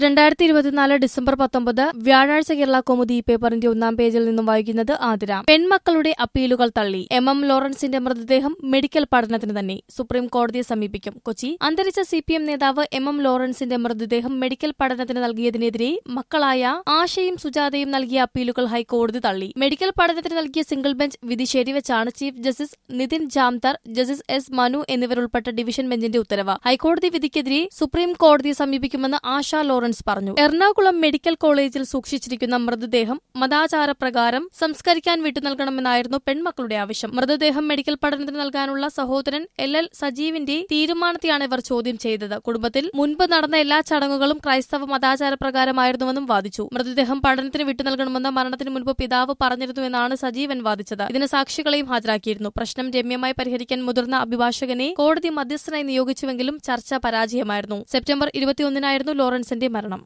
രണ്ടായിരത്തി ഇരുപത്തിനാല് ഡിസംബർ പത്തൊമ്പത് വ്യാഴാഴ്ച കേരള കൗമുദി പേപ്പറിന്റെ ഒന്നാം പേജിൽ നിന്നും വായിക്കുന്നത് ആതിര പെൺമക്കളുടെ അപ്പീലുകൾ തള്ളി എം എം ലോറൻസിന്റെ മൃതദേഹം മെഡിക്കൽ പഠനത്തിന് തന്നെ സുപ്രീം കോടതിയെ സമീപിക്കും കൊച്ചി അന്തരിച്ച സി പി എം നേതാവ് എം എം ലോറൻസിന്റെ മൃതദേഹം മെഡിക്കൽ പഠനത്തിന് നൽകിയതിനെതിരെ മക്കളായ ആശയും സുജാതയും നൽകിയ അപ്പീലുകൾ ഹൈക്കോടതി തള്ളി മെഡിക്കൽ പഠനത്തിന് നൽകിയ സിംഗിൾ ബെഞ്ച് വിധി ശരിവെച്ചാണ് chief justice Nitin Jamdar justice S Manu എന്നിവരുൾപ്പെട്ട ഡിവിഷൻ ബെഞ്ചിന്റെ ഉത്തരവ് ഹൈക്കോടതി വിധിക്കെതിരെ സുപ്രീം കോടതിയെ സമീപിക്കുമെന്ന് ആശ ലോറൻസ് പറഞ്ഞു എറണാകുളം മെഡിക്കൽ കോളേജിൽ സൂക്ഷിച്ചിരിക്കുന്ന മൃതദേഹം മതാചാരപ്രകാരം സംസ്കരിക്കാൻ വിട്ടുനൽകണമെന്നായിരുന്നു പെൺമക്കളുടെ ആവശ്യം മൃതദേഹം മെഡിക്കൽ പഠനത്തിന് നൽകാനുള്ള സഹോദരൻ എൽ എൽ സജീവിന്റെ തീരുമാനത്തെയാണ് ഇവർ ചോദ്യം ചെയ്തത് കുടുംബത്തിൽ മുൻപ് നടന്ന എല്ലാ ചടങ്ങുകളും ക്രൈസ്തവ മതാചാരപ്രകാരമായിരുന്നുവെന്നും വാദിച്ചു മൃതദേഹം പഠനത്തിന് വിട്ടുനൽകണമെന്ന് മരണത്തിന് മുൻപ് പിതാവ് പറഞ്ഞിരുന്നുവെന്നാണ് സജീവൻ വാദിച്ചത് ഇതിന് സാക്ഷികളെയും ഹാജരാക്കിയിരുന്നു പ്രശ്നം രമ്യമായി പരിഹരിക്കാൻ മുതിർന്ന അഭിഭാഷകനെ കോടതി മധ്യസ്ഥനായി നിയോഗിച്ചുവെങ്കിലും ചർച്ച പരാജയമായിരുന്നു സെപ്റ്റംബർ ഇരുപത്തിയൊന്നിനായിരുന്നു ലോറൻസിന്റെ മരണം